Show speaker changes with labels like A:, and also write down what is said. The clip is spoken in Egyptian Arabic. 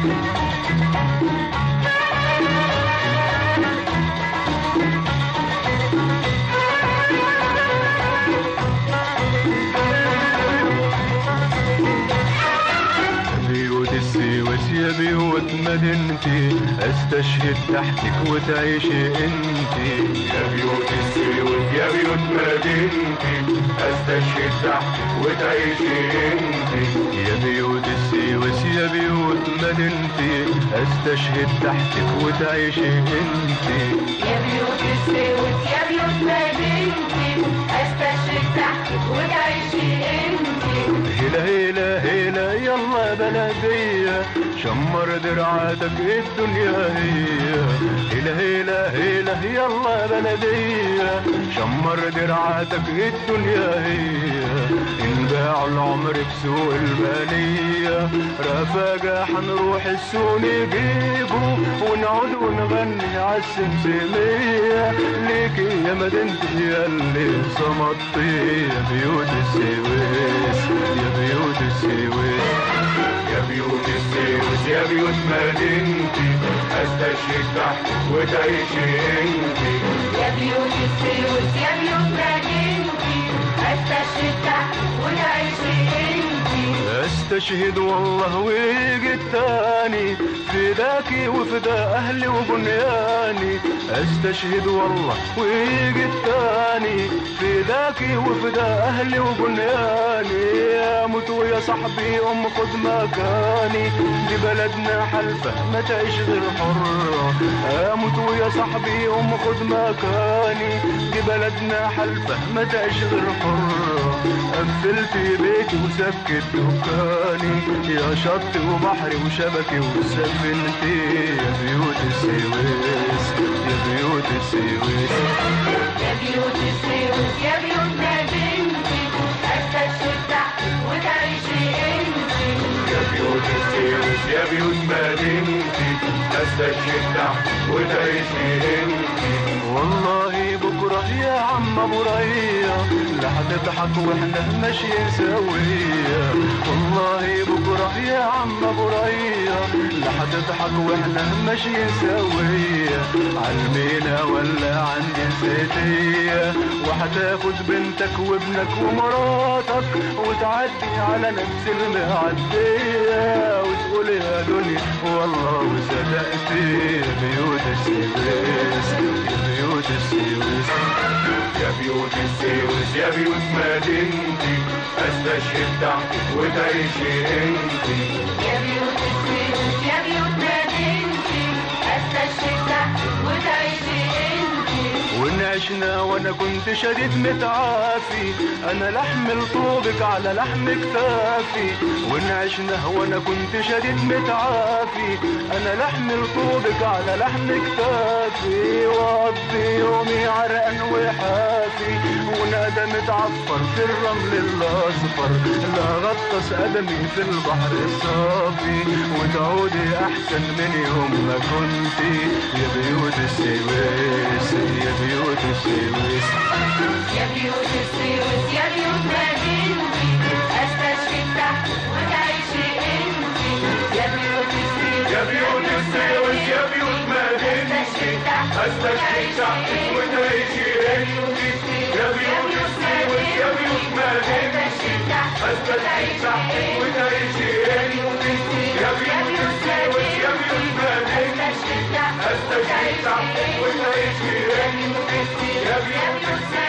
A: بيوت السويس يا بيوت مدينتي استشهد تحتك وتعيشي انتي
B: يا بيوت السويس يا بيوت مدينتي استشهد تحتك وتعيشي انتي
A: يا بيوت السويس يا بيوت مدينتي استشهد تحتك وتعيشي انتي
C: يا بيوت السويس يا بيوت مدينتي استشرق تحتك وتعيشي انتي
A: هلا هلا هلا يلا بلدية شمر درعاتك الدنيا هي هلا هلا هلا يلا بلدية شمر درعاتك الدنيا هي انباع العمر بسوق المالية رفاقة حنروح السوق نجيبه ونقعد ونغني عالسمسمية ليكي يا مدينتي يا اللي صمتي يا بيوت السويس يا بيوت السويس
B: يا بيوت السويس يا بيوت مدينتي استشهد تحتك وتعيشي انتي
C: يا بيوت السويس يا بيوت مدينتي استشرق تحتك وتعيشي انتي
A: استشهد والله ويجي التاني فداكي وفدا اهلي وبنياني استشهد والله ويجي التاني فداكي وفدا اهلي وبنياني اموت ويا صاحبي ام خد مكاني دي بلدنا حلفه ما تعيش غير حره اموت ويا صاحبي ام خد مكاني دي بلدنا حلفه ما تعيش غير حره قفلت بيتي وسكت دكاني يا شط وبحري وشبكي وسفنتي يا بيوت السويس يا بيوت السويس
C: يا بيوت السويس يا بيوت مدينتي استشرق تحتك وتعيشي انتي
B: يا بيوت السويس يا بيوت مدينتي استشهد تحتك وتعيشي انتي
A: والله بكرة يا عم ابو ريا لا هتضحك واحنا ماشيين سوية والله بكرة يا عم ابو ريا لا هتضحك واحنا ماشيين سوية عالمينا ولا عند الزيتية وهتاخد بنتك وابنك ومراتك وتعدي على نفس المعدية وتقول يا دنيا والله وصدقتي يا بيوت السويس يا بيوت السويس
B: يا بيوت السويس يا بيوت مدينتي استشهد تحتك وتعيشي انتي
C: يا بيوت السويس يا بيوت مدينتي استشرق تحتك وتعيشي انتي
A: وان عشنا وانا كنت شديد متعافي انا لحم لطوبك على لحم كتافي وان عشنا وانا كنت شديد متعافي انا لحم لطوبك على لحم كتافي واقضي يومي عرقان وحافي ونادى متعفر في الرمل الاصفر لا غطس قدمي في البحر الصافي وتعودي احسن من يوم ما كنتي يا بيوت السويس يا بيوت السويس
C: يا بيوت السويس يا بيوت مدينتي استشرق تحتك وتعيشي انتي يا بيوت السويس
B: يا بيوت السويس يا بيوت مدينتي استشهد تحتك وتعيشي انتي يا بيوت السويس يا بيوت مدينتي استشهد تحتك وتعيشي انتي يا بيوت السويس يا بيوت مدينتي استشهد تحتك وتعيشي انتي يا بيوت